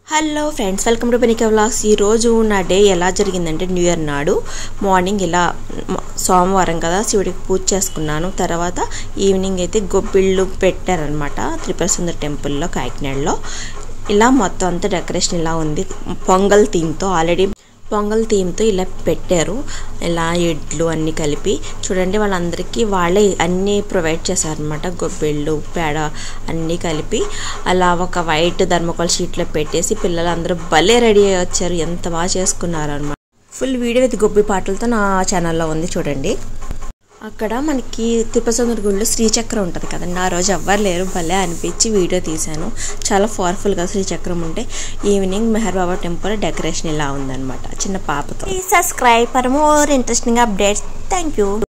hello friends welcome to Benika vlogs ఈరోజు నా day ఎలా జరిగిందంటే న్యూ ఇయర్ నాడు మార్నింగ్ ఇలా మ- సోమవారం కదా శివుడికి పూజ చేసుకున్నాను తర్వాత ఈవినింగ్ అయితే గొబ్బిళ్ళు పెట్టారనమాట త్రిపుర సుందర్ టెంపుల్లో కాకినాడలో ఇలా మొత్తం అంతా డెకరేషన్ ఇలా ఉంది పొంగల్ థీమ్తో ఆల్రెడీ పొంగల్ థీమ్తో ఇలా పెట్టారు ఇలా ఎడ్లు అన్నీ కలిపి చూడండి వాళ్ళందరికీ వాళ్ళే అన్నీ ప్రొవైడ్ చేశారనమాట గొబ్బిళ్ళు పేడ అన్నీ కలిపి అలా ఒక వైట్ ధర్మకోల్ షీట్లో పెట్టేసి పిల్లలందరూ భలే రెడీ అయ్యి వచ్చారు ఎంత బాగా చేసుకున్నారు అనమాట ఫుల్ వీడియో విత్ గొబ్బి పాటలతో నా ఛానల్లో ఉంది చూడండి అక్కడ మనకి తిరుపతిసుందర గుడిలో శ్రీచక్రం ఉంటుంది కదండి ఆ రోజు ఎవ్వరు లేరు భలే అనిపించి వీడియో తీశాను చాలా పవర్ఫుల్గా శ్రీచక్రం ఉంటే evening Meher Baba temple decoration ఇలా ఉందన్నమాట చిన్న పాపతో subscribe for more interesting updates thank you